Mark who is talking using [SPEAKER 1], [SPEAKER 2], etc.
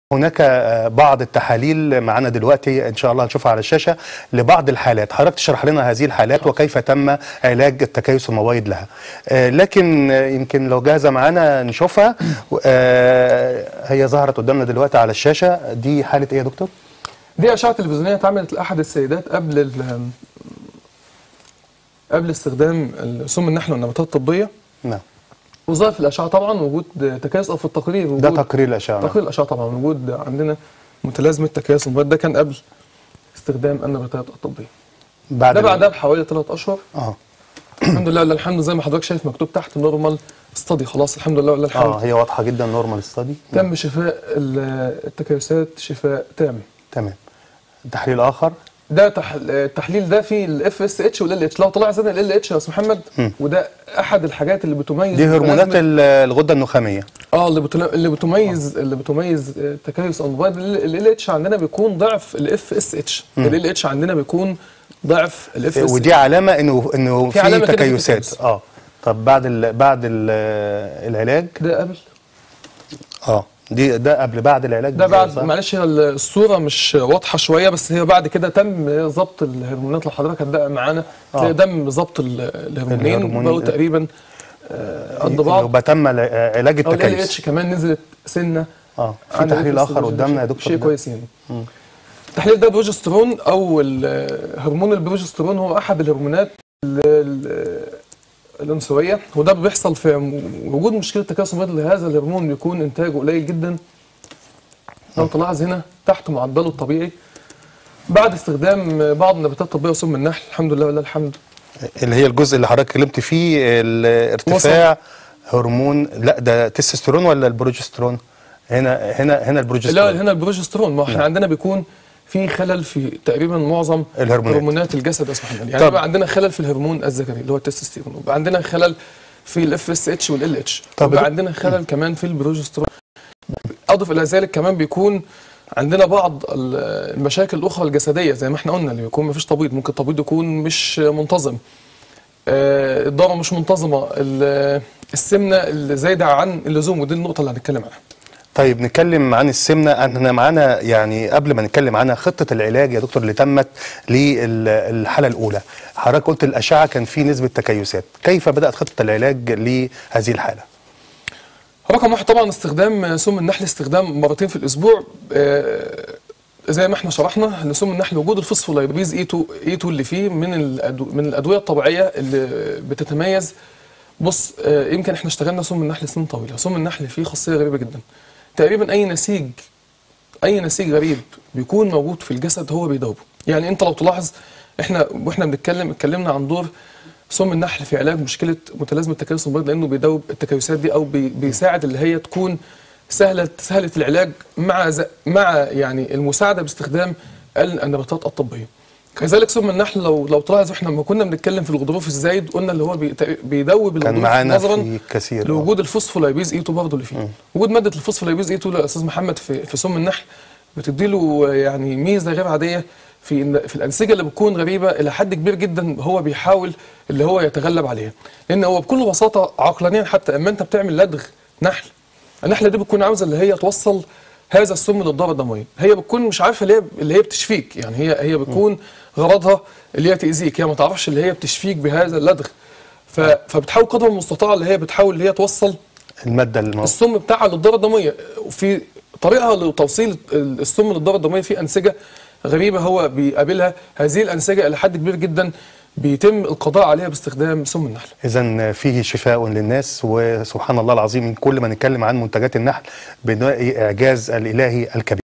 [SPEAKER 1] هناك بعض التحاليل معنا دلوقتي ان شاء الله هنشوفها على الشاشه لبعض الحالات حضرتك تشرح لنا هذه الحالات وكيف تم علاج التكيس المبيض لها آه، لكن آه، يمكن لو جاهزه معانا نشوفها آه، هي ظهرت قدامنا دلوقتي على الشاشه دي حاله ايه يا دكتور
[SPEAKER 2] دي أشعة تلفزيونية اتعملت لأحد السيدات قبل ال- قبل استخدام سم النحل والنباتات الطبية
[SPEAKER 1] نعم
[SPEAKER 2] وظهر في الأشعة طبعا وجود تكيس أو في التقرير وجود
[SPEAKER 1] ده تقرير الاشعه
[SPEAKER 2] تقرير الأشعة طبعا وجود عندنا متلازمة تكيس المبيض ده كان قبل استخدام النباتات الطبية
[SPEAKER 1] بعد
[SPEAKER 2] ده
[SPEAKER 1] ال-
[SPEAKER 2] بعدها بحوالي ثلاث أشهر
[SPEAKER 1] اه
[SPEAKER 2] الحمد لله ولا الحمد زي ما حضرتك شايف مكتوب تحت نورمال ستادي خلاص الحمد لله ولا الحمد
[SPEAKER 1] اه هي واضحه جدا نورمال ستادي
[SPEAKER 2] تم شفاء ال- التكيسات شفاء تام
[SPEAKER 1] تمام تحليل اخر
[SPEAKER 2] ده تح... التحليل ده فيه الاف اس اتش والال اتش لو طلع زاد ال اتش يا استاذ محمد وده احد الحاجات اللي بتميز
[SPEAKER 1] دي هرمونات
[SPEAKER 2] متلازمة-
[SPEAKER 1] ال- الغده النخاميه
[SPEAKER 2] اه اللي بتل... اللي بتميز اللي بتميز تكيس المبيض ال اتش عندنا بيكون ضعف الاف اس اتش ال اتش عندنا بيكون ضعف الاف اس
[SPEAKER 1] ودي علامه انه انه
[SPEAKER 2] في
[SPEAKER 1] في
[SPEAKER 2] علامة كده في
[SPEAKER 1] تكيسات
[SPEAKER 2] تكيس.
[SPEAKER 1] اه طب بعد ال بعد ال العلاج
[SPEAKER 2] ده قبل
[SPEAKER 1] اه دي ده قبل بعد العلاج
[SPEAKER 2] ده بعد
[SPEAKER 1] صح؟
[SPEAKER 2] معلش هي الصوره مش واضحه شويه بس هي بعد كده تم ضبط الهرمونات لو حضرتك هتدقق معانا تلاقي دم ضبط ال- الهرمونين
[SPEAKER 1] الهرمون-
[SPEAKER 2] بقوا تقريبا آه، قد بعض
[SPEAKER 1] يبقى تم الع- علاج
[SPEAKER 2] او ال
[SPEAKER 1] التكيس
[SPEAKER 2] اتش كمان نزلت سنه
[SPEAKER 1] اه في
[SPEAKER 2] عن
[SPEAKER 1] تحليل
[SPEAKER 2] ال
[SPEAKER 1] اخر قدامنا يا دكتور
[SPEAKER 2] شيء
[SPEAKER 1] ده؟
[SPEAKER 2] كويس يعني التحليل ده بروجسترون او ال- هرمون البروجسترون هو احد الهرمونات ال- ال- الانثويه وده بيحصل في م- وجود مشكله تكاثر المبيض لهذا الهرمون بيكون انتاجه قليل جدا لو تلاحظ هنا تحت معدله الطبيعي بعد استخدام بعض النباتات الطبيه وسم النحل الحمد لله ولله الحمد
[SPEAKER 1] اللي هي الجزء اللي حضرتك اتكلمت فيه الارتفاع هرمون لا ده تستوستيرون ولا البروجسترون هنا هنا هنا
[SPEAKER 2] لا
[SPEAKER 1] البروجسترون
[SPEAKER 2] هنا البروجسترون ما احنا عندنا بيكون في خلل في تقريبا معظم
[SPEAKER 1] الهرمونات.
[SPEAKER 2] هرمونات الجسد يا استاذ محمد يعني
[SPEAKER 1] طب.
[SPEAKER 2] يبقى عندنا خلل في الهرمون الذكري اللي هو التستوستيرون ويبقى عندنا خلل في الاف اس اتش والال اتش
[SPEAKER 1] طب
[SPEAKER 2] ويبقى
[SPEAKER 1] ده-
[SPEAKER 2] عندنا خلل كمان في البروجسترون اضف الى ذلك كمان بيكون عندنا بعض ال- المشاكل الاخرى الجسديه زي ما احنا قلنا اللي بيكون مفيش تبيض ممكن التبيض يكون مش منتظم آه، الدوره مش منتظمه ال- السمنه اللي زايده عن اللزوم ودي النقطه اللي هنتكلم عنها
[SPEAKER 1] طيب نتكلم عن السمنه احنا معانا يعني قبل ما نتكلم عنها خطه العلاج يا دكتور اللي تمت للحاله الاولى حضرتك قلت الاشعه كان في نسبه تكيسات كيف بدات خطه العلاج لهذه الحاله
[SPEAKER 2] رقم واحد طبعا استخدام سم النحل استخدام مرتين في الاسبوع آه، زي ما احنا شرحنا ان سم النحل وجود الفوسفولايبيز اي 2 اي 2 اللي فيه من الأدو من الادويه الطبيعيه اللي بتتميز بص آه، يمكن احنا اشتغلنا سم النحل سنين طويله سم النحل فيه خاصيه غريبه جدا تقريبا اي نسيج اي نسيج غريب بيكون موجود في الجسد هو بيدوبه يعني انت لو تلاحظ احنا واحنا بنتكلم اتكلمنا عن دور سم النحل في علاج مشكله متلازمه تكيس المبيض لانه بيدوب التكيسات دي او بي بيساعد اللي هي تكون سهله سهله العلاج مع ز- مع يعني المساعده باستخدام النباتات الطبيه كذلك سم النحل لو لو تلاحظ احنا لما كنا بنتكلم في الغضروف الزايد قلنا اللي هو بيت- بيدوب
[SPEAKER 1] كان
[SPEAKER 2] الغضروف
[SPEAKER 1] معانا
[SPEAKER 2] نظرا
[SPEAKER 1] في كثير آه.
[SPEAKER 2] لوجود الفوسفولايبيز اي 2 برضه اللي فيه وجود ماده الفوسفولايبيز اي 2 يا استاذ محمد في في سم النحل بتدي له يعني ميزه غير عاديه في إن في الانسجه اللي بتكون غريبه الى حد كبير جدا هو بيحاول اللي هو يتغلب عليها لان هو بكل بساطه عقلانيا حتى اما انت بتعمل لدغ نحل النحله دي بتكون عاوزه اللي هي توصل هذا السم للدوره الدمويه هي بتكون مش عارفه اللي هي اللي هي بتشفيك يعني هي هي بتكون غرضها اللي هي تاذيك هي ما تعرفش اللي هي بتشفيك بهذا اللدغ ف- فبتحاول قدر المستطاع اللي هي بتحاول اللي هي توصل
[SPEAKER 1] الماده المو...
[SPEAKER 2] السم بتاعها للدوره الدمويه وفي طريقها لتوصيل السم للدوره الدمويه في انسجه غريبه هو بيقابلها هذه الانسجه الى حد كبير جدا بيتم القضاء عليها باستخدام سم النحل
[SPEAKER 1] اذا فيه شفاء للناس وسبحان الله العظيم كل ما نتكلم عن منتجات النحل بنلاقي اعجاز الالهي الكبير